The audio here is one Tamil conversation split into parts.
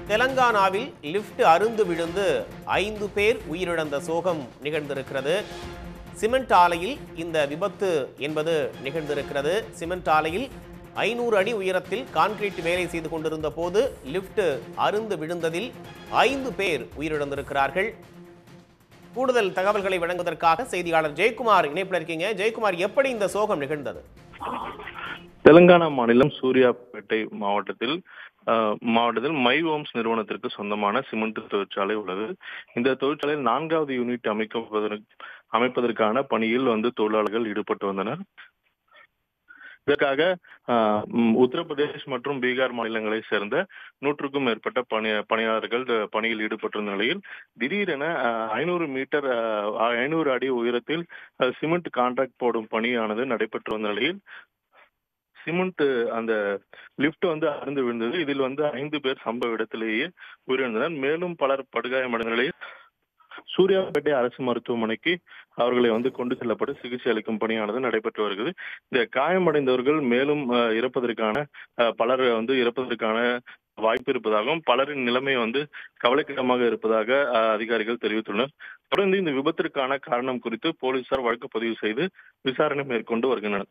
தெலங்கானாவில் லிஃப்ட் அருந்து விழுந்து ஐந்து பேர் உயிரிழந்த சோகம் நிகழ்ந்திருக்கிறது சிமெண்ட் ஆலையில் இந்த விபத்து என்பது நிகழ்ந்திருக்கிறது சிமெண்ட் ஆலையில் ஐநூறு அடி உயரத்தில் கான்கிரீட் வேலை செய்து கொண்டிருந்த போது லிஃப்ட் அருந்து விழுந்ததில் ஐந்து பேர் உயிரிழந்திருக்கிறார்கள் கூடுதல் தகவல்களை வழங்குவதற்காக செய்தியாளர் ஜெயக்குமார் இணைப்பில் இருக்கீங்க ஜெயக்குமார் எப்படி இந்த சோகம் நிகழ்ந்தது தெலுங்கானா மாநிலம் சூர்யாபேட்டை மாவட்டத்தில் அஹ், மாவட்டத்தில் மை ஹோம்ஸ் நிறுவனத்திற்கு சொந்தமான சிமெண்ட் தொழிற்சாலை உள்ளது இந்த தொழிற்சாலையில் நான்காவது யூனிட் அமைக்கப்பதற்கு அமைப்பதற்கான பணியில் வந்து தொழிலாளர்கள் ஈடுபட்டு வந்தனர் இதற்காக அஹ், ம், உத்தரப்பிரதேஷ் மற்றும் பீகார் மாநிலங்களை சேர்ந்த நூற்றுக்கும் மேற்பட்ட பணி பணியாளர்கள் அஹ், பணியில் ஈடுபட்டிருந்த நிலையில் திடீரென ஐநூறு மீட்டர் ஐநூறு அடி உயரத்தில் அஹ், சிமெண்ட் கான்ட்ராக்ட் போடும் பணியானது நடைபெற்று வந்த நிலையில் சிமெண்ட் அந்த லிஃப்ட் வந்து அறுந்து விழுந்தது இதில் வந்து ஐந்து பேர் சம்பவ இடத்திலேயே உயிரிழந்தனர் மேலும் பலர் படுகாயமடைந்த நிலையில் சூர்யாபேட்டை அரசு மருத்துவமனைக்கு அவர்களை வந்து கொண்டு செல்லப்பட்டு சிகிச்சை அளிக்கும் பணியானது நடைபெற்று வருகிறது இந்த காயமடைந்தவர்கள் மேலும் அஹ், இறப்பதற்கான அஹ், பலர் வந்து இறப்பதற்கான வாய்ப்பு இருப்பதாகவும் பலரின் நிலைமை வந்து கவலைக்கிடமாக இருப்பதாக அஹ், அதிகாரிகள் தெரிவித்துள்ளனர் தொடர்ந்து இந்த விபத்திற்கான காரணம் குறித்து போலீசார் வழக்கு பதிவு செய்து விசாரணை மேற்கொண்டு வருகின்றனர்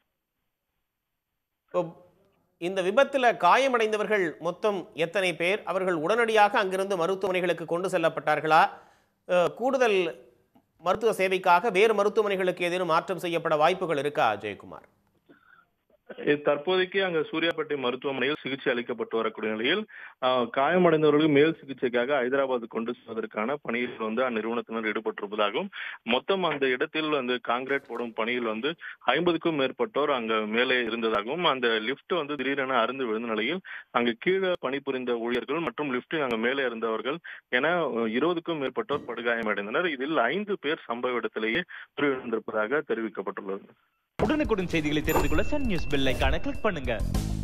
இப்போ இந்த விபத்தில் காயமடைந்தவர்கள் மொத்தம் எத்தனை பேர் அவர்கள் உடனடியாக அங்கிருந்து மருத்துவமனைகளுக்கு கொண்டு செல்லப்பட்டார்களா அஹ், கூடுதல் மருத்துவ சேவைக்காக வேறு மருத்துவமனைகளுக்கு ஏதேனும் மாற்றம் செய்யப்பட வாய்ப்புகள் இருக்கா ஜெயக்குமார் இது தற்போதைக்கு அங்க சூர்யாபேட்டை மருத்துவமனையில் சிகிச்சை அளிக்கப்பட்டு வரக்கூடிய நிலையில் ஆஹ், காயமடைந்தவர்களுக்கு மேல் சிகிச்சைக்காக ஹைதராபாத் கொண்டு செல்வதற்கான பணியில் வந்து அந்நிறுவனத்தினர் ஈடுபட்டிருப்பதாகவும் மொத்தம் அந்த இடத்தில் வந்து காங்கிரீட் போடும் பணியில் வந்து ஐம்பதுக்கும் மேற்பட்டோர் அங்க மேலே இருந்ததாகவும் அந்த லிப்ட் வந்து திடீரென அருந்து விழுந்த நிலையில் அங்கு கீழே பணிபுரிந்த ஊழியர்கள் மற்றும் லிப்டில் அங்க மேலே இருந்தவர்கள் என அஹ், இருபதுக்கும் மேற்பட்டோர் படுகாயமடைந்தனர் இதில் ஐந்து பேர் சம்பவ இடத்திலேயே உயிரிழந்திருப்பதாக தெரிவிக்கப்பட்டுள்ளது உடனுக்குடன் செய்திகளை தெரிந்து கொள்ள சன் நியூஸ் பெல் ஐகானை கிளிக் பண்ணுங்க